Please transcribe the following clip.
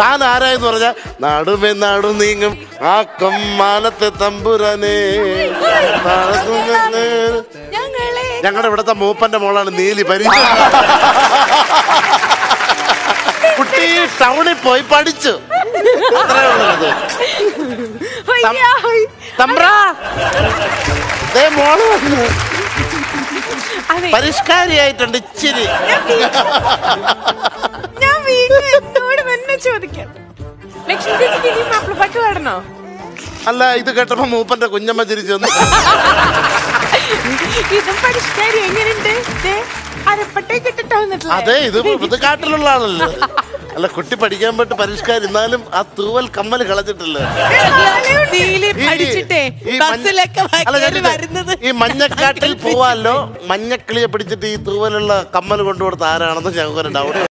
താൻ ആരായെന്ന് പറഞ്ഞാൽ നടുമേ നടു നീങ്ങും ആ കമ്മാനത്തെ തമ്പുരാനേ നടത്തുന്ന ഞങ്ങളെ ഞങ്ങളുടെ ഇവിടത്തെ മൂപ്പന്റെ മോളാണ് നീലി പരിചയം കുട്ടി ടൗണിൽ പോയി പഠിച്ചു അത്രേ ഉള്ളത് അയ്യാ, തമ്പ്ര ദേ മോള് വന്നു അതെ പരിഷ്കാരിയായിട്ടുണ്ട് ഇച്ചിരി ഞാൻ വീണ്ടും എന്നോട് തന്നെ ചോദിക്കാം ലക്ഷ്മി ചേച്ചിക്ക് ഇനി മാപ്പിളപ്പാട്ട് പാടണോ അല്ല ഇത് കേട്ടപ്പോ മൂപ്പന്റെ കുഞ്ഞമ്മ ചിരിച്ചു വന്നു ഇതും പരിഷ്കാരി എങ്ങനെയുണ്ട് ദേ, അരപ്പട്ടേക്ക് ഇട്ടിട്ടാ വന്നിട്ടുള്ളത്. അതെ ഇത് ഇത് കാട്ടിലുള്ള ആളല്ലേ അല്ല കുട്ടി പഠിക്കാൻ പറ്റി പരിഷ്കാരം എന്നാലും ആ തൂവൽ കമ്മൽ കളഞ്ഞിട്ടില്ല നീലി ഈ- പഠിച്ചിട്ടേ ഈ മഞ്ഞ- ബസ്സിലൊക്കെ അല്ല, കയറി കേട്ടില്ലേ? വരുന്നത് ഈ മഞ്ഞക്കാട്ടിൽ പോവാലോ മഞ്ഞക്കിളിയെ പിടിച്ചിട്ട് ഈ തൂവലുള്ള കമ്മൽ കൊണ്ടുകൊടുത്ത ആരാണെന്ന് ഞങ്ങൾക്ക് ഡൗട്ട്